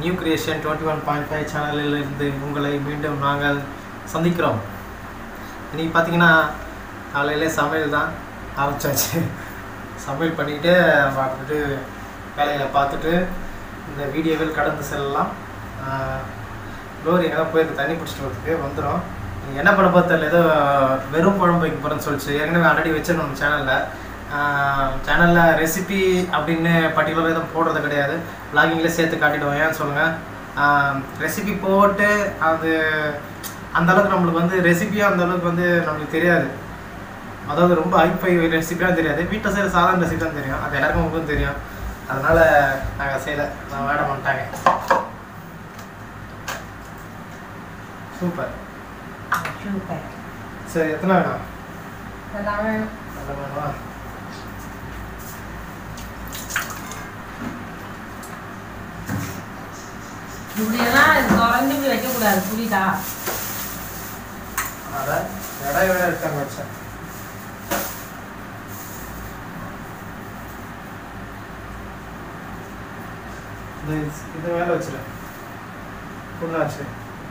New creation twenty one point five சேனலிலிருந்து உங்களை மீண்டும் நாங்கள் சந்திக்கிறோம் இன்றைக்கி பார்த்தீங்கன்னா காலையிலே சமையல் தான் ஆரம்பிச்சாச்சு சமையல் பண்ணிக்கிட்டு பார்த்துட்டு வேலைகளை பார்த்துட்டு இந்த வீடியோவில் கடந்து செல்லலாம் லோரி எங்கே தான் போயிருக்கு தண்ணி பிடிச்சிட்டு வரதுக்கு வந்துடும் நீங்க என்ன பண்ண போகிறது தெரியல ஏதோ வெறும் குழம்பு வைக்க போகிறேன்னு சொல்லிச்சு ஏற்கனவே ஆல்ரெடி வச்சிருந்தோம் நம்ம சேனலில் சேனலில் ரெசிபி அப்படின்னு பர்டிகுலராக எதுவும் போடுறது கிடையாது vloggingல சேர்த்து காட்டிடுவோம் ஏன்னு சொல்லுங்கள் ரெசிபி போட்டு அது அந்த அளவுக்கு நம்மளுக்கு வந்து ரெசிபியாக அந்த அளவுக்கு வந்து நம்மளுக்கு தெரியாது அதாவது ரொம்ப ஹைஃபை ரெசிபியாக தெரியாது வீட்டில் செய்கிற சாதாரண ரெசிபி தான் தெரியும் அது எல்லாருக்கும் உங்களுக்கும் தெரியும் அதனால் நாங்கள் செய்யலை நான் வேட மாட்டாங்க சூப்பர் சூப்பர் சரி எத்தனை வேணும் எல்லாமே நல்ல வேணுமா இப்படியெல்லாம் இது திறந்து இப்படி வைக்கக்கூடாது புரியுதா அதை இடம் வேற இருக்காங்க வச்சேன் இந்த இது- இது மேலே வச்சிரு ஃபுல்லாக வச்சிரு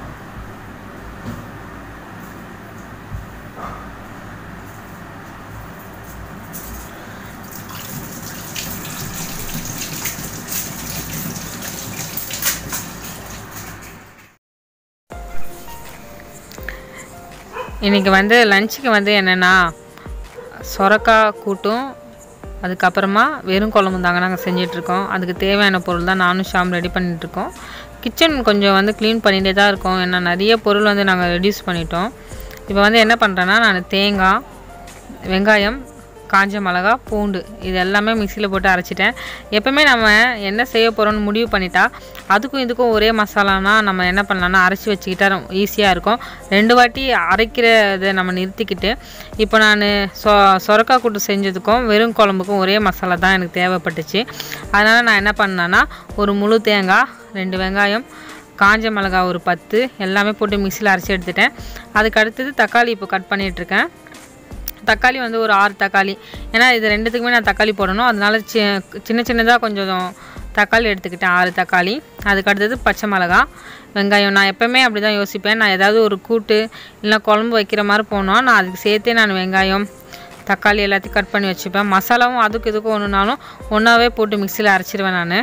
இன்றைக்கி வந்து லஞ்சுக்கு வந்து என்னென்னா சொரக்காய் கூட்டும் அதுக்கப்புறமா வெறும் குழம்பு தாங்க நாங்கள் செஞ்சிட்ருக்கோம் அதுக்கு தேவையான பொருள் தான் நானும் ஷாம் ரெடி பண்ணிகிட்ருக்கோம் கிச்சன் கொஞ்சம் வந்து க்ளீன் பண்ணிகிட்டே தான் இருக்கோம் ஏன்னா நிறைய பொருள் வந்து நாங்கள் ரெடியூஸ் பண்ணிட்டோம் இப்போ வந்து என்ன பண்ணுறேன்னா நான் தேங்காய் வெங்காயம் காஞ்ச மிளகா பூண்டு இது எல்லாமே மிக்சியில் போட்டு அரைச்சிட்டேன் எப்போவுமே நம்ம என்ன செய்ய போகிறோம்னு முடிவு பண்ணிட்டா அதுக்கும் இதுக்கும் ஒரே மசாலானா நம்ம என்ன பண்ணலாம்னா அரைச்சி வச்சுக்கிட்டா ஈஸியாக இருக்கும் ரெண்டு வாட்டி அரைக்கிறதை நம்ம நிறுத்திக்கிட்டு இப்போ நான் சொ சொரக்காய் கூட்டு செஞ்சதுக்கும் வெறும் குழம்புக்கும் ஒரே மசாலா தான் எனக்கு தேவைப்பட்டுச்சு அதனால் நான் என்ன பண்ணேன்னா ஒரு முழு தேங்காய் ரெண்டு வெங்காயம் காஞ்ச மிளகா ஒரு பத்து எல்லாமே போட்டு மிக்சியில் அரைச்சி எடுத்துட்டேன் அதுக்கு அடுத்தது தக்காளி இப்போ கட் பண்ணிகிட்ருக்கேன் தக்காளி வந்து ஒரு ஆறு தக்காளி ஏன்னா இது ரெண்டுத்துக்குமே நான் தக்காளி போடணும் அதனால சி சின்ன சின்னதாக கொஞ்சம் தக்காளி எடுத்துக்கிட்டேன் ஆறு தக்காளி அதுக்கு அடுத்தது பச்சை மிளகா வெங்காயம் நான் எப்போவுமே அப்படி தான் யோசிப்பேன் நான் ஏதாவது ஒரு கூட்டு இல்லை குழம்பு வைக்கிற மாதிரி போனோம் நான் அதுக்கு சேர்த்தே நான் வெங்காயம் தக்காளி எல்லாத்தையும் கட் பண்ணி வச்சுப்பேன் மசாலாவும் அதுக்கு இதுக்கும் ஒன்றுனாலும் ஒன்றாவே போட்டு மிக்சியில் அரைச்சிடுவேன் நான்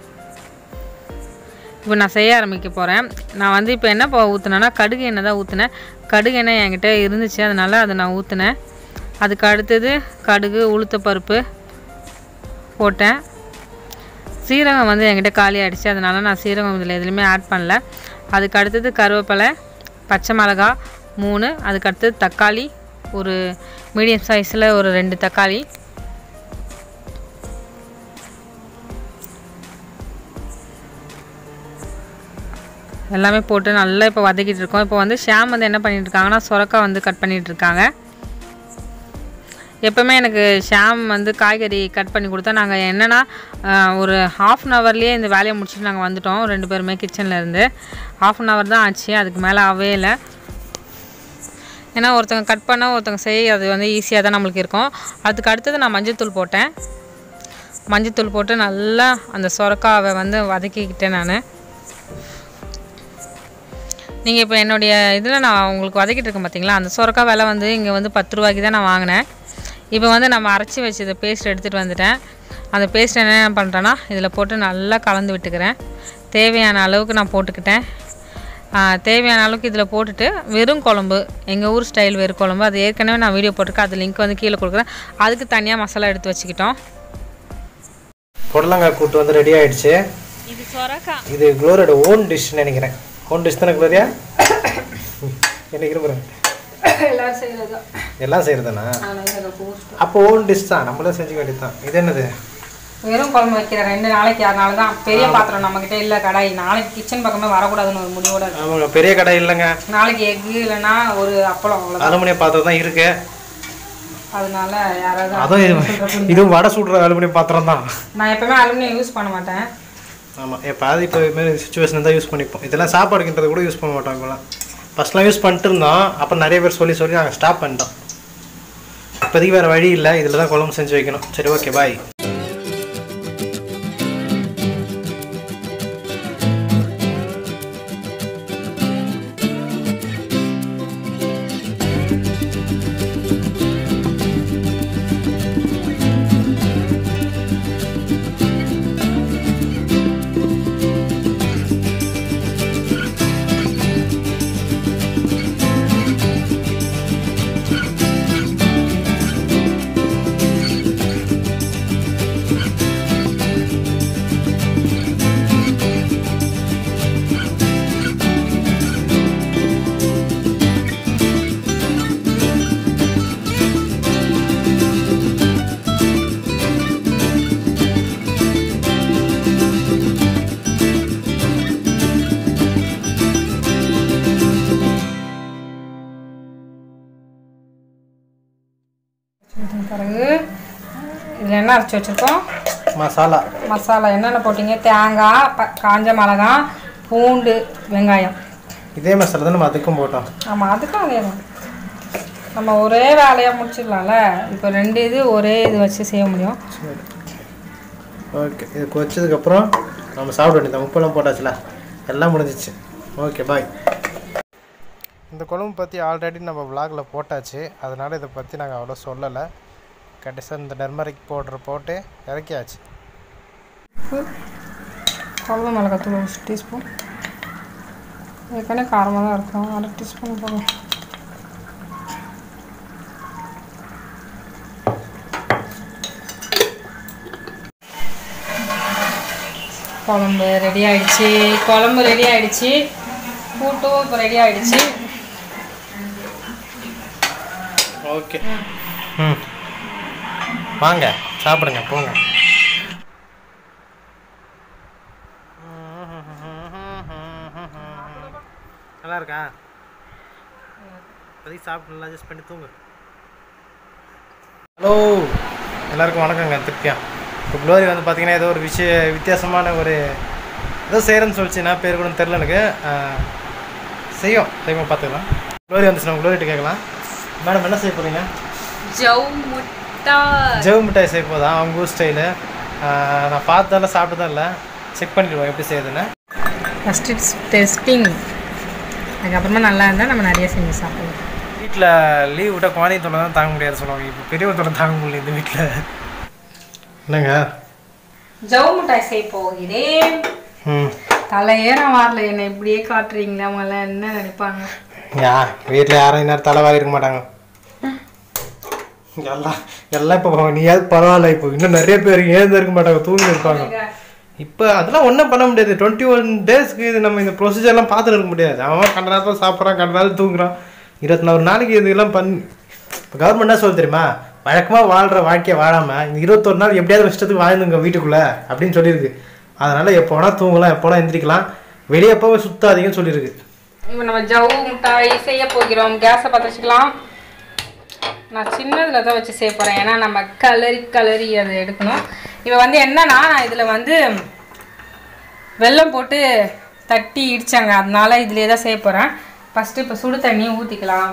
இப்போ நான் செய்ய ஆரம்பிக்க போகிறேன் நான் வந்து இப்போ என்ன இப்போ ஊற்றுனேன்னா கடுகு எண்ணெய் தான் ஊற்றினேன் கடுகு எண்ணெய் என்கிட்ட இருந்துச்சு அதனால் அதை நான் ஊற்றினேன் அதுக்கு அடுத்தது கடுகு உளுத்தப்பருப்பு போட்டேன் சீரகம் வந்து என்கிட்ட காலி ஆகிடுச்சு அதனால் நான் சீரகம் இதில் எதுலையுமே ஆட் பண்ணல அதுக்கு அடுத்தது கருவேப்பிலை பச்சை மிளகா மூணு அதுக்கு அடுத்தது தக்காளி ஒரு மீடியம் சைஸில் ஒரு ரெண்டு தக்காளி எல்லாமே போட்டு நல்லா இப்போ வதக்கிட்டு இருக்கோம் இப்போ வந்து ஷாம் வந்து என்ன பண்ணிட்டு இருக்காங்கன்னா சொரக்காய் வந்து கட் பண்ணிட்டு இருக்காங்க எப்போவுமே எனக்கு ஷாம் வந்து காய்கறி கட் பண்ணி கொடுத்தா நாங்கள் என்னென்னா ஒரு ஹாஃப் அன் ஹவர்லேயே இந்த வேலையை முடிச்சுட்டு நாங்கள் வந்துட்டோம் ரெண்டு பேருமே கிச்சனில் இருந்து ஹாஃப் அன் ஹவர் தான் ஆச்சு அதுக்கு மேலே ஆகவே இல்லை ஏன்னா ஒருத்தங்க கட் பண்ண ஒருத்தங்க செய்ய அது வந்து ஈஸியாக தான் நம்மளுக்கு இருக்கும் அதுக்கு அடுத்தது நான் மஞ்சள்தூள் போட்டேன் மஞ்சள்தூள் போட்டு நல்லா அந்த சொரக்காவை வந்து வதக்கிக்கிட்டேன் நான் நீங்கள் இப்போ என்னுடைய இதில் நான் உங்களுக்கு வதக்கிட்டு இருக்கேன் பார்த்தீங்களா அந்த சொரக்காய் விலை வந்து இங்கே வந்து பத்து ரூபாய்க்கு தான் நான் வாங்கினேன் இப்போ வந்து நம்ம அரைச்சி வச்சத பேஸ்ட் எடுத்துகிட்டு வந்துட்டேன் அந்த பேஸ்ட் என்ன பண்ணுறேன்னா இதில் போட்டு நல்லா கலந்து விட்டுக்கிறேன் தேவையான அளவுக்கு நான் போட்டுக்கிட்டேன் ஆ, தேவையான அளவுக்கு இதில் போட்டுட்டு வெறும் குழம்பு எங்கள் ஊர் ஸ்டைல் வெறும் குழம்பு அது ஏற்கனவே நான் வீடியோ போட்டிருக்கேன் அது லிங்க் வந்து கீழே கொடுக்குறேன் அதுக்கு தனியாக மசாலா எடுத்து வச்சுக்கிட்டோம் புடலங்காய் கூட்டு வந்து ரெடி ஆயிடுச்சு இது சொரக்காய் இது குளோரியோட ஓன் டிஷ் நினைக்கிறேன் ஓன் டிஷ் தானே குளோரியா என்ன இருப்புறேன் எல்லாரும் செய்யறது எல்லாம் செய்கிறதானா அப்போ ஓன் டிஷ் தான் நம்மளே செஞ்சுக்க வேண்டியது தான் இது என்னது வெறும் குழம்பு வைக்கிற ரெண்டு நாளைக்கு அதனால தான் பெரிய பாத்திரம் நம்மக்கிட்ட இல்லை கடாய் நாளைக்கு கிச்சன் பக்கமே வரக்கூடாதுன்னு ஒரு முடிவோட இருக்கு. ஆமாங்க பெரிய கடை இல்லைங்க நாளைக்கு எக்கு இல்லைன்னா ஒரு அப்பளம் அவ்வளோதான் அலுமினிய பாத்திரம் தான் இருக்கு அதனால யாராவது அதுவும் இது- இதுவும் வடை சுடுற அலுமினிய பாத்திரம் தான் நான் எப்பவுமே அலுமினியம் யூஸ் பண்ண மாட்டேன் ஆமாம் எப்பாவது இப்போ இதுமாரி சுச்சுவேஷன் தான் யூஸ் பண்ணிப்போம் இதெல்லாம் சாப்பாடுக்கின்றது கூட யூஸ் பண்ண மாட்டோம் இப்போலாம் ஃபஸ்ட்லாம் யூஸ் பண்ணிட்டு இருந்தோம் அப்புறம் நிறைய பேர் சொல்லி சொல்லி நாங்கள் ஸ்டாப் பண்ணிட்டோம் இப்போதைக்கு வேறு வழி இல்லை இதில் தான் குழம்பு செஞ்சு வைக்கணும் சரி ஓகே பாய் என்ன அரைச்சி வச்சுருக்கோம் மசாலா மசாலா என்னென்ன போட்டீங்க தேங்காய் ப காஞ்ச மிளகாய் பூண்டு வெங்காயம் இதே மசாலா தான் நம்ம அதுக்கும் போட்டோம் ஆமாம் அதுக்கும் அதே தான் நம்ம ஒரே வேலையாக முடிச்சிடலாம்ல இப்போ ரெண்டு இது ஒரே இது வச்சு செய்ய முடியும் சரி ஓகே இது கொச்சதுக்கப்புறம் நம்ம சாப்பிட வேண்டியது உப்பெல்லாம் போட்டாச்சுல எல்லாம் முடிஞ்சிச்சு ஓகே பாய் இந்த குழம்பு பற்றி ஆல்ரெடி நம்ம vlogல போட்டாச்சு அதனால் இதை பற்றி நாங்கள் அவ்வளோ சொல்லலை கடைசியாக இந்த டர்மரிக் பவுட்ரு போட்டு இறக்கியாச்சு குழம்பு மிளகாத்தூள் ஒரு டீஸ்பூன் ஏற்கனவே காரமாக தான் இருக்கும் அரை டீஸ்பூன் போதும் குழம்பு ரெடி ஆயிடுச்சு குழம்பு ரெடி ஆயிடுச்சு கூட்டும் இப்போ ரெடி ஆயிடுச்சு ஓகே ம் வாங்க சாப்பிடுங்க போங்க நல்லா இருக்கா இப்போதைக்கு சாப்பிட்டு நல்லா அட்ஜஸ்ட் பண்ணி தூங்கு ஹலோ எல்லாருக்கும் வணக்கங்க திருப்பியா இப்போ க்ளோரி வந்து பார்த்தீங்கன்னா ஏதோ ஒரு விஷய வித்தியாசமான ஒரு ஏதோ செய்கிறேன்னு சொல்லிச்சு நான் பேர் கூட தெரில எனக்கு ஆஹ், செய்யும் செய்வோம் பார்த்துக்கலாம் க்ளோரி வந்துச்சு நம்ம க்ளோரிட்டு கேட்கலாம் மேடம் என்ன செய்ய போகிறீங்க ஜவ் முட்டா ஜவு மிட்டாய் செய்ய போதா அவங்க ஊர் ஸ்டைலு நான் பார்த்ததெல்லாம் சாப்பிட்டதும் இல்லை செக் பண்ணிடுவோம் எப்படி செய்யுதுன்னு ஃபஸ்ட்டு டெஸ்டிங் அதுக்கப்புறமா நல்லா இருந்தால் நம்ம நிறைய செஞ்சு சாப்பிடுவோம் வீட்டில் லீவ் விட்டால் குழந்தை தொலை தான் தாங்க முடியாது சொல்லுவாங்க இப்போ பெரியவ தொலை தாங்க முடியல இந்த வீட்டில் என்னங்க ஜவு மிட்டாய் செய்ய போகிறேன் ம் தலையே நான் வரல என்னை இப்படியே காட்டுறீங்களா அவங்களாம் என்ன நினைப்பாங்க யா வீட்டில் யாரும் இந்நேரம் தலைவாரி இருக்க மாட்டாங்க எல்லாம் எல்லாம் இப்போ நீயாவது பரவாயில்ல இப்போ இன்னும் நிறைய பேர் ஏந்து இருக்க மாட்டாங்க தூங்கி இருப்பாங்க இப்போ அதெல்லாம் ஒன்றும் பண்ண முடியாது டுவெண்ட்டி ஒன் டேஸ்க்கு இது நம்ம இந்த ப்ரொசீஜர்லாம் பார்த்துட்டு இருக்க முடியாது அவன் கண்ட நேரத்தில் சாப்பிட்றான் கண்ட நேரத்தில் தூங்குறான் இருபத்தி நாலு நாளைக்கு இதெல்லாம் பண்ணி இப்போ கவர்மெண்ட் என்ன சொல்லுது தெரியுமா வழக்கமாக வாழ்கிற வாழ்க்கையை வாழாமல் இந்த இருபத்தொரு நாள் எப்படியாவது இஷ்டத்துக்கு வாழ்ந்துங்க வீட்டுக்குள்ளே அப்படின்னு சொல்லியிருக்கு அதனால் எப்போ வேணால் தூங்கலாம் எப்போ வேணால் எந்திரிக்கலாம் வெளியே போய் சுத்தாதீங்கன்னு சொல்லியிருக்கு இப்போ நம்ம ஜவு மிட்டாய் செய்ய போகிறோம் கேஸை பற்ற வச்சுக்கலாம் நான் சின்னதில் தான் வச்சு செய்ய போகிறேன் ஏன்னா நம்ம கலரி கலரி அதை எடுக்கணும் இப்போ வந்து என்னன்னா நான் இதில் வந்து வெல்லம் போட்டு தட்டி இடிச்சாங்க அதனால இதுலேயே தான் செய்ய போகிறேன் ஃபஸ்ட்டு இப்போ சுடு தண்ணி ஊற்றிக்கலாம்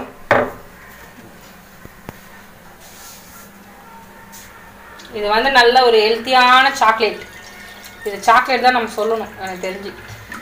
இது வந்து நல்ல ஒரு ஹெல்த்தியான சாக்லேட் இது சாக்லேட் தான் நம்ம சொல்லணும் எனக்கு தெரிஞ்சு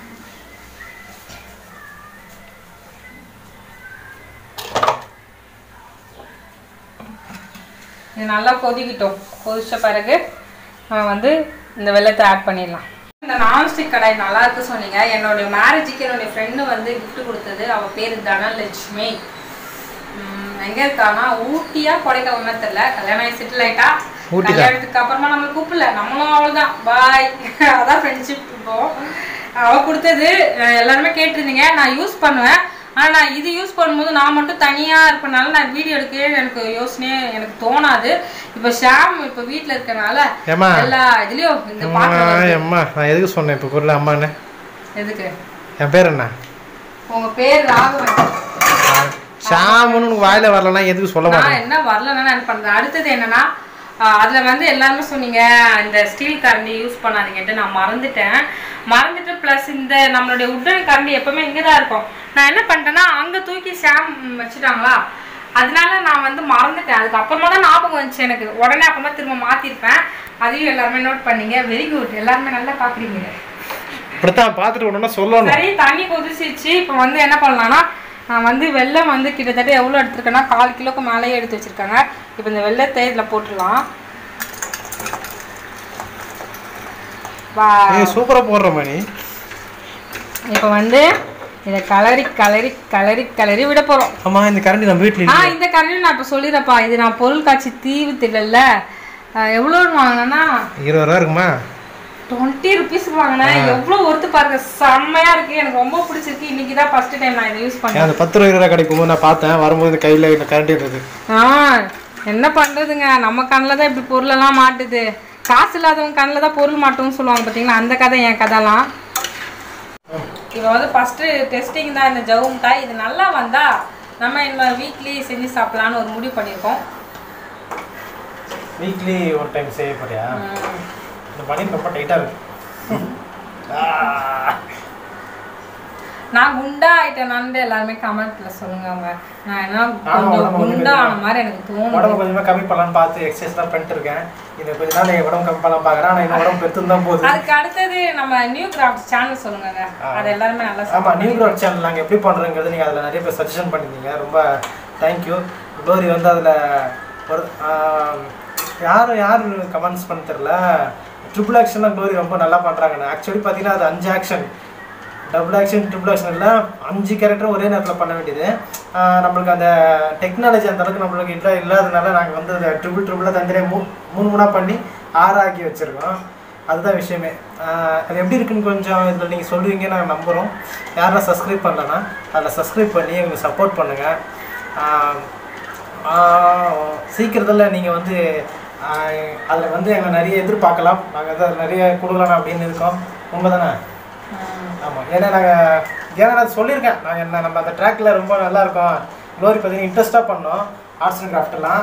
இது நல்லா கொதிக்கிட்டோம் கொதிச்ச பிறகு நம்ம வந்து இந்த வெள்ளத்தை ஆட் பண்ணிடலாம் இந்த நான்ஸ்டிக் கடாய் நல்லா இருக்கு சொன்னீங்க என்னுடைய மேரேஜுக்கு என்னுடைய ஃப்ரெண்டு வந்து gift கொடுத்தது அவள் பேர் தனலட்சுமி உம், எங்க இருக்கானா ஊட்டியா கொடைக்கானல்னு தெரியல கல்யாணம் ஆகி செட்டில் ஆயிட்டா ஊட்டி தான். கல்யாணத்துக்கு அப்புறமா நம்மளை கூப்பிடல நம்மளும் அவ்வளவுதான் பாய் அதான் ஃப்ரெண்ட்ஷிப் இப்போ அவ கொடுத்தது அஹ், எல்லாருமே கேட்டிருந்தீங்க நான் யூஸ் பண்ணுவேன் ஆனா நான் இது யூஸ் பண்ணும்போது நான் மட்டும் தனியா இருப்பனால நான் வீடியோ எடுக்கவே எனக்கு யோசனையே எனக்கு தோணாது இப்போ ஷாம் இப்போ வீட்ல இருக்கனால ஏம்மா எல்லா இதுலயும் இந்த அம்மா பாட்டு வருது. அம்மா நான் எதுக்கு சொன்னேன் இப்போ குரல் அம்மான்னு எதுக்கு என் பேர் என்ன உங்க பேர் ராகவன் ஷாமுன்னு உனக்கு வாயில வரலன்னா எதுக்கு சொல்ல மாட்டேன் நான் என்ன வரலன்னா நான் பண்றேன் அடுத்தது என்னன்னா ஆஹ் அதுல வந்து எல்லாருமே சொன்னீங்க இந்த ஸ்டீல் கரண்டி யூஸ் பண்ணாதீங்கன்ட்டு நான் மறந்துட்டேன் மறந்துட்டு ப்ளஸ் இந்த நம்மளுடைய உட்டன் கரண்டி எப்பவுமே இங்கே தான் இருக்கும் நான் என்ன பண்ணிட்டேன்னா அங்க தூக்கி சாம் வச்சுட்டாங்களா அதனால நான் வந்து மறந்துட்டேன் அதுக்கப்புறமா தான் ஞாபகம் வந்துச்சு எனக்கு உடனே அப்புறமா திரும்ப மாத்திருப்பேன் அதையும் எல்லாருமே நோட் பண்ணீங்க வெரி குட் எல்லாருமே நல்லா பாக்குறீங்க இப்படித்தான் பார்த்துட்டு உடனே சொல்லணும் சரி தண்ணி கொதிச்சிருச்சு இப்போ வந்து என்ன பண்ணலாம்னா நான் வந்து வெல்லம் வந்து கிட்டத்தட்ட எவ்வளோ எடுத்திருக்கேன்னா கால் கிலோக்கு மேலேயே எடுத்து வச்சிருக்காங்க இப்போ இந்த வெள்ளத்தை இதில் போட்டுடலாம் வா ஏய் சூப்பரா போடுற மணி இப்போ வந்து இதை கலரி கலரி கலரி கலரி விட போகிறோம் ஆமா இந்த கரண்டி நம்ம வீட்டுல ஆ இல்லையே. இந்த கரண்டி நான் இப்போ சொல்லிடுறப்பா இது நான் பொருள் காட்சி தீவு தில்லல்ல எவ்வளோன்னு வாங்கினேன்னா இருபது ரூபா இருக்குமா டுவெண்ட்டி ருபீஸ்க்கு வாங்கினேன் எவ்வளோ ஒருத்து பாருங்க செம்மையா இருக்கு எனக்கு ரொம்ப பிடிச்சிருக்கு இன்னைக்கு தான் ஃபர்ஸ்ட் டைம் நான் இதை யூஸ் பண்ணேன் ஏன் அந்த பத்து ரூபா இருபது ரூபா கிடைக்கும் போது நான் பார்த்தேன் வரும்போது இந்த கையில இந்த கரண்டி இருந்தது ஆ என்ன பண்றதுங்க நம்ம கண்ணில் தான் இப்படி பொருளெல்லாம் மாட்டுது காசு இல்லாதவங்க கண்ணில் தான் பொருள் மாட்டும்னு சொல்லுவாங்க பார்த்தீங்களா அந்த கதை என் கதைலாம் இப்போ வந்து ஃபஸ்ட்டு டெஸ்டிங் தான் இந்த ஜவு மிட்டாய் இது நல்லா வந்தால் நம்ம இந்த வீக்லி செஞ்சு சாப்பிடலான்னு ஒரு முடிவு பண்ணியிருக்கோம் வீக்லி ஒரு டைம் செய்ய போறியா ம். இந்த பனியன் ரொம்ப டைட்டாக இருக்கு ஆ. நான் குண்டா ஆயிட்டேனான்னு எல்லாருமே கமெண்ட்ல சொல்லுங்க அவங்க நான் என்ன ஆமா, கொஞ்சம் உடம்பு கொஞ்சம் குண்டா ஆன மாதிரி எனக்கு தோணுது உடம்பு கொஞ்சமாக கம்மி பண்ணலாம்னு பார்த்து எக்ஸசைஸ் தான் பண்ணிட்டு இருக்கேன் இது கொஞ்ச நாள் என் உடம்பு கம்மி பண்ணலாம் பார்க்குறேன் ஆனால் இன்னும் உடம்பு பெருத்து தான் போகுது அதுக்கு அடுத்தது நம்ம நியூ கிராஃப்ட் சேனல் சொல்லுங்க அது எல்லாருமே நல்லா ஆமாம் நியூ க்ரோத் சேனல் நாங்கள் எப்படி பண்ணுறோங்கிறது நீங்கள் அதில் நிறைய பேர் சஜஷன் பண்ணியிருந்தீங்க ரொம்ப தேங்க்யூ க்ளோரி வந்து அதில் ஒரு ஆம், யாரும் யார் கமெண்ட்ஸ் பண்ண தெரில ட்ரிபிள் ஆக்ஷன் தான் க்ளோரி ரொம்ப நல்லா பண்ணுறாங்கண்ணே ஆக்சுவலி பார்த்தீங்கன்னா அது அஞ்சு action double action triple action இல்லை அஞ்சு கேரக்டரும் ஒரே நேரத்தில் பண்ண வேண்டியது ஆஹ் நம்மளுக்கு அந்த டெக்னாலஜி அந்த அளவுக்கு நம்மளுக்கு இல்லை இல்லாதனால நாங்கள் வந்து அந்த ட்ரிபிள் ட்ரிபிளாக தந்திரியாக மூ மூணு மூணாக பண்ணி ஆறாக்கி வச்சுருக்கோம் அதுதான் விஷயமே ஆஹ் அது எப்படி இருக்குன்னு கொஞ்சம் இதில் நீங்கள் சொல்லுவீங்க நாங்கள் நம்புகிறோம் யாரெல்லாம் சப்ஸ்கிரைப் பண்ணலன்னா அதில் சப்ஸ்கிரைப் பண்ணி எங்களுக்கு சப்போர்ட் பண்ணுங்கள் சீக்கிரத்தில் நீங்கள் வந்து அதில் வந்து எங்களை நிறைய எதிர்பார்க்கலாம் நாங்கள் தான் நிறைய கொடுக்கலாம் அப்படின்னு இருக்கோம் உண்மை தானே ஆமாம் ஏன்னா நாங்கள் ஏன்னா நான் சொல்லியிருக்கேன் நாங்கள் என்ன நம்ம அந்த ட்ராக்கில் ரொம்ப நல்லா இருக்கோம் க்ளோரி பார்த்தீங்கன்னா இன்ட்ரெஸ்ட்டாக பண்ணோம் ஆர்ட்ஸ் அண்ட் கிராஃப்ட்லாம்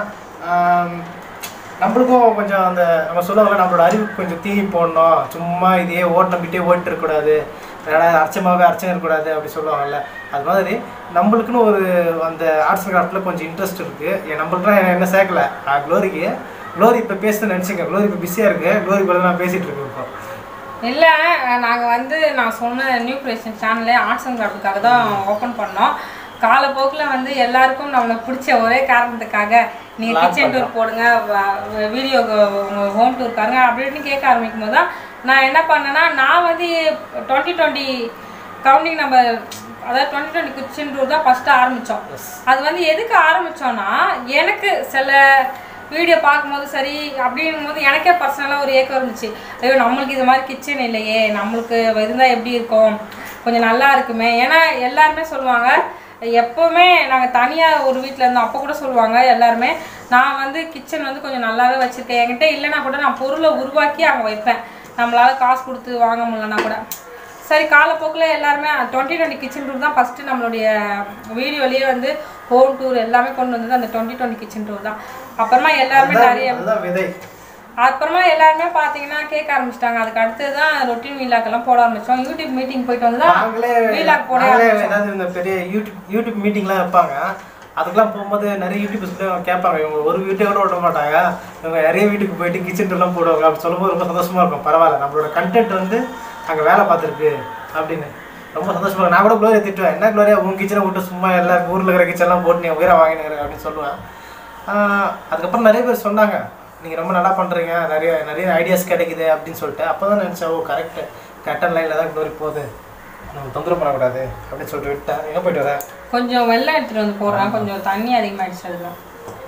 நம்மளுக்கும் கொஞ்சம் அந்த நம்ம சொல்லுவாங்கல்ல நம்மளோட அறிவுக்கு கொஞ்சம் தீனி போடணும் சும்மா இதையே ஓட்ட நம்பிட்டே ஓட்டு இருக்கக்கூடாது ரெண்டாவது அர்ச்சமாகவே அர்ச்சனை இருக்கக்கூடாது அப்படி சொல்லுவாங்கல்ல அது மாதிரி நம்மளுக்குன்னு ஒரு அந்த ஆர்ட்ஸ் அண்ட் கிராஃப்டில் கொஞ்சம் இன்ட்ரெஸ்ட் இருக்குது நம்மளுக்குலாம் என்ன சேர்க்கல க்ளோரிக்கு க்ளோரி இப்போ பேசுன்னு நினச்சிங்க க்ளோரி இப்போ பிஸியாக இருக்குது க்ளோரி கூட நான் பேசிகிட்டு இருக்கேன் இப்போ இல்லை நாங்கள் வந்து நான் சொன்ன நியூ கிரியேஷன் சேனலே ஆர்ட்ஸ் அண்ட் கிராஃப்டுக்காக தான் ஓப்பன் பண்ணோம் காலப்போக்கில் வந்து எல்லாருக்கும் நம்மளை பிடிச்ச ஒரே காரணத்துக்காக நீங்கள் கிச்சன் டூர் போடுங்க வீடியோ உங்கள் ஹோம் டூர் பாருங்க அப்படின்னு கேட்க ஆரம்பிக்கும் போது தான் நான் என்ன பண்ணேன்னா நான் வந்து டுவெண்ட்டி டுவெண்ட்டி கவுண்டிங் நம்ம அதாவது டுவெண்ட்டி டுவெண்ட்டி கிச்சன் டூர் தான் ஃபஸ்ட்டு ஆரம்பித்தோம் அது வந்து எதுக்கு ஆரம்பித்தோன்னா எனக்கு சில வீடியோ பார்க்கும்போது சரி அப்படிங்கும் போது எனக்கே பர்சனலாக ஒரு ஏக்கம் இருந்துச்சு ஐயோ நம்மளுக்கு இது மாதிரி கிச்சன் இல்லையே நம்மளுக்கு இருந்தால் எப்படி இருக்கும் கொஞ்சம் நல்லா இருக்குமே ஏன்னா எல்லாருமே சொல்லுவாங்க எப்போவுமே நாங்கள் தனியாக ஒரு வீட்டில் இருந்தோம் அப்போ கூட சொல்லுவாங்க எல்லாருமே நான் வந்து கிச்சன் வந்து கொஞ்சம் நல்லாவே வச்சுருக்கேன் என்கிட்ட இல்லைன்னா கூட நான் பொருளை உருவாக்கி அங்கே வைப்பேன் நம்மளால காசு கொடுத்து வாங்க முடியலன்னா கூட சரி காலப்போக்கில் எல்லாருமே டுவெண்ட்டி டுவெண்ட்டி கிச்சன் டூர் தான் ஃபஸ்ட்டு நம்மளுடைய வீடியோலேயே வந்து ஹோம் டூர் எல்லாமே கொண்டு வந்தது அந்த டுவெண்ட்டி டுவெண்ட்டி கிச்சன் டூர் தான் அப்புறமா எல்லாருமே நிறைய அதுதான் விதை அப்புறமா எல்லாருமே பார்த்தீங்கன்னா கேட்க ஆரம்பிச்சிட்டாங்க அதுக்கு அடுத்தது தான் ரொட்டீன் வீலாக்கெல்லாம் போட ஆரம்பிச்சோம் யூடியூப் மீட்டிங் போயிட்டு வந்து தான் நாங்களே வீலாக் போட நாங்களே ஆரம்பிச்சோம் ஏதாவது இந்த பெரிய யூடியூப் யூடியூப் மீட்டிங்லாம் வைப்பாங்க அதுக்கெல்லாம் போகும்போது நிறைய யூடியூபர்ஸ் கூட கேட்பாங்க இவங்க ஒரு வீட்டை கூட விட மாட்டாங்க இவங்க நிறைய வீட்டுக்கு போயிட்டு கிச்சன் எல்லாம் போடுவாங்க அப்படி சொல்லும்போது ரொம்ப சந்தோஷமா இருக்கும் பரவாயில்ல நம்மளோட கண்டென்ட் வந்து அங்கே வேலை பார்த்துருக்கு அப்படின்னு ரொம்ப சந்தோஷமா இருக்கும். நான் கூட குளோரியா திட்டுவேன் என்ன குளோரியா உன் கிச்சனை விட்டு சும்மா எல்லா ஊரில் இருக்கிற கிச்சன்லாம் போட்டு நீ உயிரை வாங்கினுங்கிற அப்படின்னு சொல்லுவேன் ஆஹ் அதுக்கப்புறம் நிறைய பேர் சொன்னாங்க நீங்கள் ரொம்ப நல்லா பண்ணுறீங்க நிறைய நிறைய ஐடியாஸ் கிடைக்குது அப்படின்னு சொல்லிட்டு அப்போ தான் நினச்சேன் ஓ கரெக்டு கரெக்டான லைனில் தான் குளோரி போகுது நம்ம தொந்தரவு பண்ணக்கூடாது அப்படின்னு சொல்லிட்டு விட்டேன் எங்கே போயிட்டு வரேன் கொஞ்சம் வெள்ளம் எடுத்துட்டு வந்து போடுறேன் கொஞ்சம் தண்ணி அதிகமாகிடுச்சு அதுதான்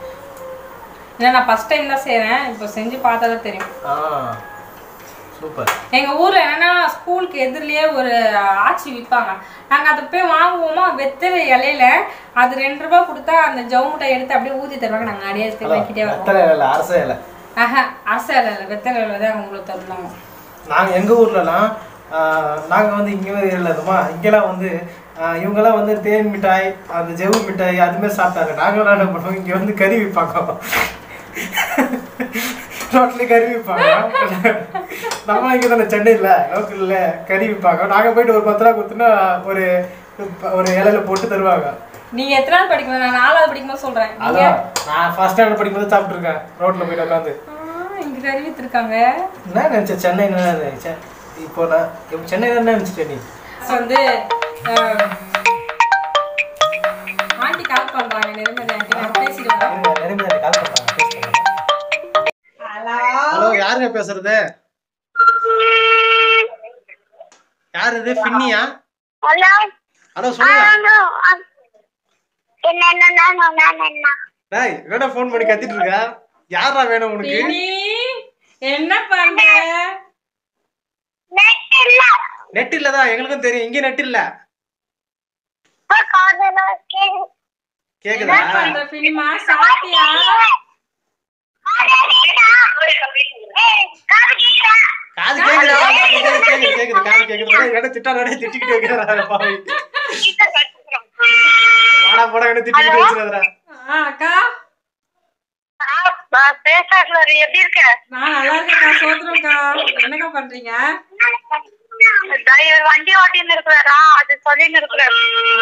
ஏன்னா நான் ஃபஸ்ட் டைம் தான் செய்கிறேன் இப்போ செஞ்சு பார்த்தா தான் தெரியும் ஆ சூப்பர் எங்க ஊர்ல என்னன்னா ஸ்கூலுக்கு எதிரிலேயே ஒரு ஆச்சி விற்பாங்க நாங்க அதை போய் வாங்குவோமா வெத்தலை இலையில அது ரெண்டு ரூபாய் கொடுத்தா அந்த ஜவு முட்டை எடுத்து அப்படியே ஊத்தி தருவாங்க நாங்க அடியே எடுத்து வைக்கிட்டே வருவோம் வெத்தலை இல்லை அரசே இல்லை ஆஹா அரசு இலை இல்லை வெத்தலை இலை தான் உங்களுக்கு தருவாங்க நாங்கள் எங்கள் ஊர்லலாம் நாங்கள் வந்து இங்கே ஏரியாவில் இருந்தோமா இங்கெல்லாம் வந்து ஆஹ் இவங்கெல்லாம் வந்து தேன் மிட்டாய் அந்த ஜெவு மிட்டாய் அதுமாரி சாப்பிட்டாங்க நாங்களாம் என்ன பண்ணுவோம் இங்கே வந்து கறி விற்பாங்க ரோட்ல கறி விற்பாங்க நம்ம இங்கே தானே சென்னையில் லோக்கலில் கறி விற்பாங்க நாங்கள் போயிட்டு ஒரு பத்து ரூபா கொடுத்தோன்னா ஒரு ஒரு இலையில போட்டு தருவாங்க நீங்க எத்தனாவது படிக்கணும் நான் நாலாவது படிக்கும்போது சொல்றேன் நீங்க அதான் நான் ஃபர்ஸ்ட் ஸ்டாண்டர்ட் படிக்கும்போது சாப்பிட்ருக்கேன் ரோட்டில் போயிட்டு உட்காந்து ஆ, இங்க கறி வித்துருக்காங்க என்ன நினச்சேன் சென்னை என்ன நினைச்சேன் இப்போ நான் இப்போ சென்னையில் என்ன நினச்சிட்டேன் நீ வந்து ஆண்டி கால் பண்றாங்க நிர்மதி ஆண்டி நான் பேசிட்டு வரேன் இருங்க, நெருமதி கால் பண்றாங்க பேசுறாங்க. ஹலோ ஹலோ யாருங்க பேசுறது யார் இது ஃபின்னியா ஹலோ ஹலோ சொல்லுங்க என்ன என்ன நான் என்ன டேய் என்னடா ஃபோன் பண்ணி கத்திட்டு இருக்க யாரா வேணும் உனக்கு இனி என்ன பண்ற நெட் இல்ல நெட் இல்லதா எங்களுக்கும் தெரியும் இங்க நெட் இல்ல காதுல கேக்கு கேக்குதா என்ன பண்ற பினிமா சாப்பிட்டியா காது கேக்குது காது கேக்குது கேக்குது காது கேக்குது டேய், என்ன திட்டாடே திட்டிக்கிட்டு வைக்கிறாரு பாவி வாடா போடா என்ன திட்டிக்கிட்டு வச்சிருக்கா ஆ, அக்கா பேசாதுல எப்படி இருக்க நான் நல்லா இருக்கேன்க்கா சோத்துறேன்க்கா என்னக்கா பண்றீங்க இவர் வண்டி ஓட்டின்னு இருக்கிறாரா அது சொல்லின்னு இருக்கிறாரு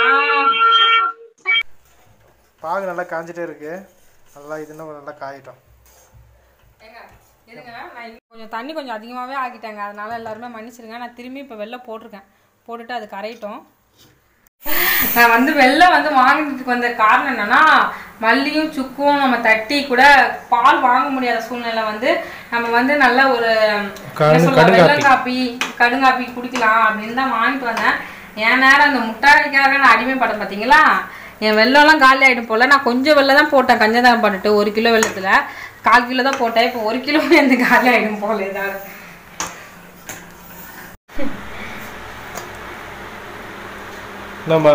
பாகு நல்லா காஞ்சிட்டே இருக்கு நல்லா இது இன்னும் நல்லா காயிட்டோம் ஏங்க இருங்க நான் இன்னும் கொஞ்சம் தண்ணி கொஞ்சம் அதிகமாகவே ஆக்கிட்டேங்க அதனால எல்லாருமே மன்னிச்சிருங்க நான் திரும்பி இப்போ வெளில போட்டிருக்கேன் போட்டுட்டு அது கரையட்டும் நான் வந்து வெளில வந்து வாங்கிட்டு வந்த காரணம் என்னன்னா மல்லியும் சுக்கும் நம்ம தட்டி கூட பால் வாங்க முடியாத சூழ்நிலை வந்து நம்ம வந்து நல்ல ஒரு என்ன சொல்ல வெள்ளம் காப்பி கடுங்காப்பி குடிக்கலாம் அப்படின்னு தான் வாங்கிட்டு வந்தேன் என் நேரம் அந்த முட்டாய்க்காக நான் அடிமைப்படம் பார்த்தீங்களா என் வெள்ளம்லாம் காலி ஆகிடும் போல நான் கொஞ்சம் வெள்ளம் தான் போட்டேன் கஞ்சதாரம் போட்டுட்டு ஒரு கிலோ வெள்ளத்தில் கால் கிலோ தான் போட்டேன் இப்போ ஒரு கிலோ எனக்கு காலி ஆகிடும் போல ஏதாவது நம்ம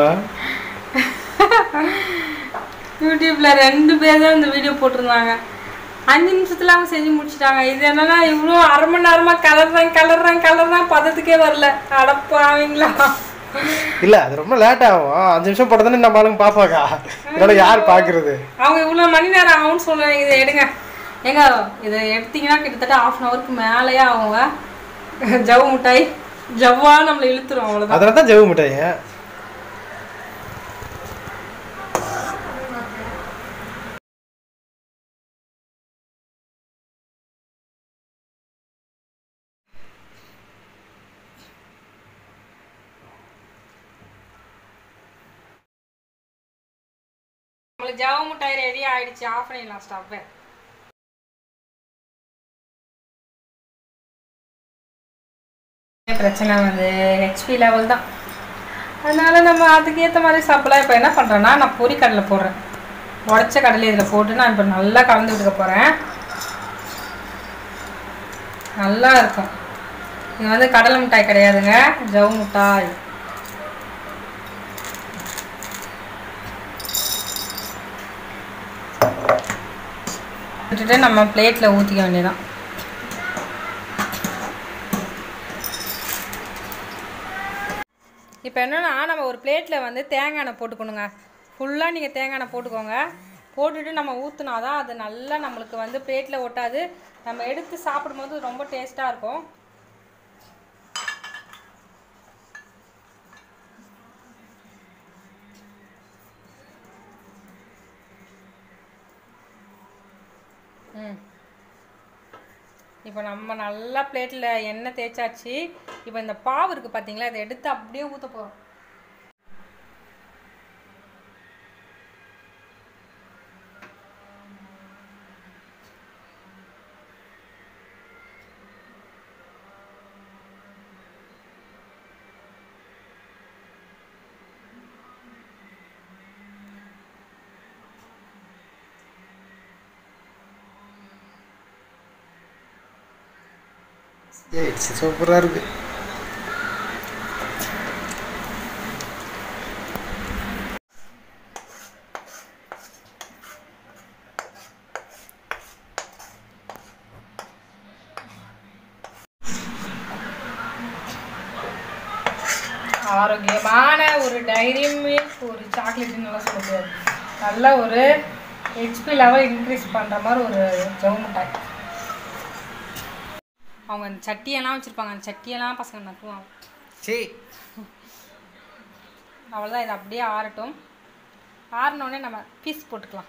யூடியூப்ல ரெண்டு பேர் தான் இந்த வீடியோ போட்டிருந்தாங்க அஞ்சு நிமிஷத்துல அவங்க செஞ்சு முடிச்சிட்டாங்க இது என்னன்னா இவ்வளோ அரை மணி நேரமா கலர்றேன் கலர்றேன் கலர்றேன் பதத்துக்கே வரல அடப்பாவீங்களா இல்ல அது ரொம்ப லேட் ஆகும் அஞ்சு நிமிஷம் போட்டதானே நம்ம ஆளுங்க பாப்பாக்கா இதோட யார் பாக்குறது அவங்க இவ்வளோ மணி நேரம் ஆகும்னு சொல்லுவாங்க இதை எடுங்க ஏங்க இதை எடுத்தீங்கன்னா கிட்டத்தட்ட ஆஃப் அன் ஹவருக்கு மேலேயே ஆகுங்க ஜவு மிட்டாய் ஜவ்வா நம்மளை இழுத்துரும் அவ்வளோதான் அதனால தான் ஜெவு மிட்டாய் நம்மளுக்கு ஜவு மிட்டாய் ரெடி ஆயிடுச்சு ஆஃப் பண்ணிடலாம் ஸ்டாப்பை பிரச்சனை வந்து ஹெச்பி லெவல் தான் அதனால நம்ம அதுக்கேற்ற மாதிரி சாப்பிடலாம் இப்போ என்ன பண்ணுறேன்னா நான் பொரி கடலை போடுறேன் உடச்ச கடலை இதில் போட்டு நான் இப்போ நல்லா கலந்து விட்டுக்க போகிறேன் நல்லா இருக்கும் இது வந்து கடலை மிட்டாய் கிடையாதுங்க ஜவு மிட்டாய் விட்டுட்டு நம்ம பிளேட்டில் ஊற்றிக்க வேண்டியதான் இப்போ என்னன்னா நம்ம ஒரு பிளேட்டில் வந்து தேங்காய் எண்ணெய் போட்டுக்கணுங்க ஃபுல்லாக நீங்கள் தேங்காய் எண்ணெய் போட்டுக்கோங்க போட்டுட்டு நம்ம ஊற்றினா தான் அது நல்லா நம்மளுக்கு வந்து பிளேட்டில் ஒட்டாது நம்ம எடுத்து சாப்பிடும்போது ரொம்ப டேஸ்ட்டாக இருக்கும் ம் இப்போ நம்ம நல்லா பிளேட்டில் எண்ணெய் தேய்ச்சாச்சு இப்போ இந்த பாவு இருக்குது பார்த்தீங்களா இதை எடுத்து அப்படியே ஊற்ற போகிறோம் ஏய் சூப்பரா இருக்கு ஆரோக்கியமான ஒரு டைரி மில்க் ஒரு சாக்லேட்னு நல்லா சொல்ல முடியாது நல்ல ஒரு ஹெச்பி லெவல் இன்க்ரீஸ் பண்ணுற மாதிரி ஒரு ஜவு மிட்டாய் அவங்க அந்த சட்டியெல்லாம் வச்சுருப்பாங்க அந்த சட்டியெல்லாம் பசங்க நக்குவாங்க சீ அவ்வளோதான் இது அப்படியே ஆறட்டும் ஆறினோடனே நம்ம பீஸ் போட்டுக்கலாம்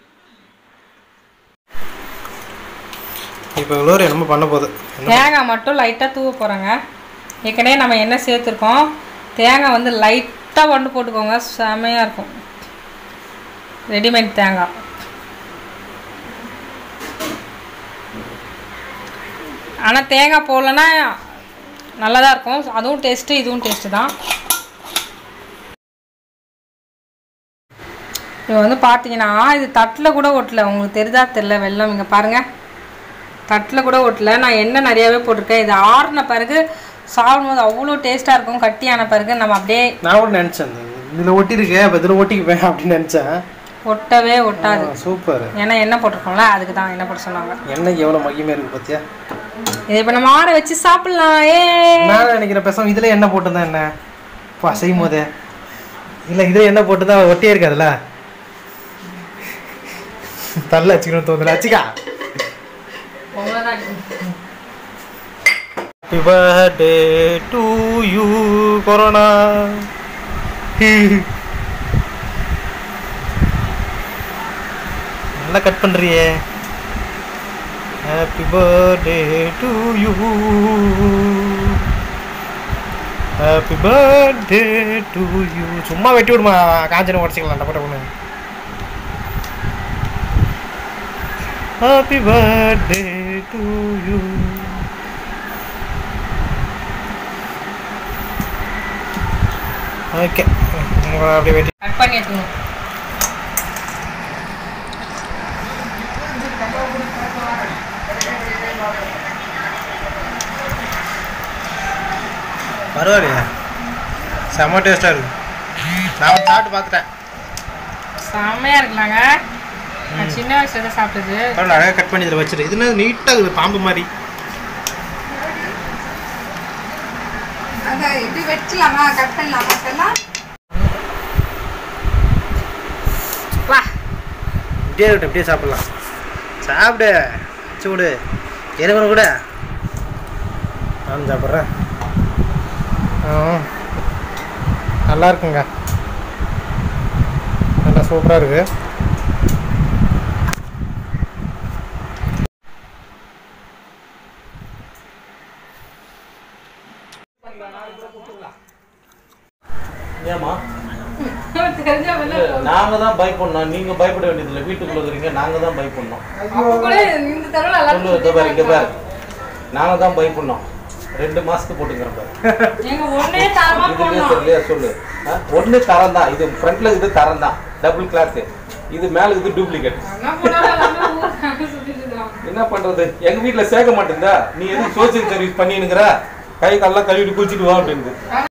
இப்போ இவ்வளோ என்னமோ பண்ண போகுது தேங்காய் மட்டும் லைட்டாக தூவ போகிறோங்க ஏற்கனவே நம்ம என்ன சேர்த்துருக்கோம் தேங்காய் வந்து லைட்டாக ஒன்று போட்டுக்கோங்க செமையாக இருக்கும் ரெடிமேட் தேங்காய் ஆனால் தேங்காய் போடலன்னா நல்லா தான் இருக்கும் அதுவும் டேஸ்ட்டு இதுவும் டேஸ்ட்டு தான் இப்போ வந்து பார்த்தீங்கன்னா இது தட்டில் கூட ஒட்டல உங்களுக்கு தெரிதா தெரில வெள்ளம் இங்கே பாருங்கள் தட்டில் கூட ஒட்டல நான் எண்ணெய் நிறையாவே போட்டிருக்கேன் இது ஆறின பிறகு சாப்பிடும்போது அவ்வளோ டேஸ்ட்டாக இருக்கும் கட்டியான பிறகு நம்ம அப்படியே நான் கூட நினச்சேன் இதில் ஒட்டியிருக்கேன் அப்போ இதில் ஒட்டிக்குவேன் அப்படின்னு நினச்சேன் ஒட்டவே ஒட்டாது சூப்பர் ஏன்னா எண்ணெய் போட்டிருக்கோம்ல அதுக்கு தான் எண்ணெய் போட்டு சொன்னாங்க எண்ணெய்க்கு எவ்வளோ மகிமை இருக்கு பார்த்தியா இதை இப்போ நம்ம ஆற வச்சு சாப்பிட்லாம் ஏ நான் நினைக்கிறேன் பேசாம இதில் எண்ணெய் போட்டு என்ன பா செய்யும் போதே இல்லை இதில் எண்ணெய் போட்டு தான் ஒட்டியே இருக்காதுல்ல தள்ள வச்சுக்கணும் தோணுது வச்சுக்கா கொண்டாடி happy birthday to you corona நல்லா கட் பண்ணுறியே happy birthday to you happy birthday to you சும்மா வெட்டி விடுமா காஞ்சனை உடச்சிக்கலாம் டப்பட்ட பொண்ணு happy birthday to you okay அப்படியே வெட்டி கட் பண்ணி எடுத்துக்கணும் பரவாயில்லையா செம்ம டேஸ்ட்டாக இருக்கு நான் வந்து சாப்பிட்டு பார்த்துட்டேன் செம்மையா இருக்கலாங்க நான் சின்ன வயசுல தான் சாப்பிட்டது பரவாயில்ல அழகாக கட் பண்ணி இதில் வச்சிரு இது என்ன நீட்டாக இருக்குது பாம்பு மாதிரி அதை எப்படி வெட்டலாமா கட் பண்ணலாமா சொல்லலாம் வா இப்படியே இருக்கட்டும் இப்படியே சாப்பிட்லாம் சாப்பிடு சூடு எனக்கு ஒன்று கூட நான் சாப்பிட்றேன் ஆ நல்லா இருக்குங்க நல்லா சூப்பராக இருக்கு ஏமா தெரிஞ்சவங்க நாங்க தான் பயப்படணும் நீங்க பயப்பட வேண்டியதில்லை வீட்டுக்குள்ள இருக்கிறீங்க நாங்க தான் பயப்படணும் அப்ப கூட இந்த தடவை சொல்லு இதோ பாரு இங்க பாரு நாங்க தான் பயப்படணும் ரெண்டு மாசத்துக்கு போட்டுக்கிறேன் பாரு எங்க ஒன்னே தரமா இதுலயே போடணும் தெரியலையா சொல்லு ஆ? ஒண்ணு தரம் தான் இது ஃப்ரண்ட்ல இது தரம் தான் டபுள் கிளாத் இது மேல இது டூப்ளிகேட் என்ன போனாலும் எல்லாமே ஊருக்காக சுத்திட்டு இருக்காங்க என்ன பண்றது எங்க வீட்டுல சேர்க்க மாட்டேங்குதா நீ எதுவும் சோசியல் சர்வீஸ் பண்ணினுங்கிற கை காலெல்லாம் கழுவிட்டு குளிச்சுட்டு வா அப்படின்னு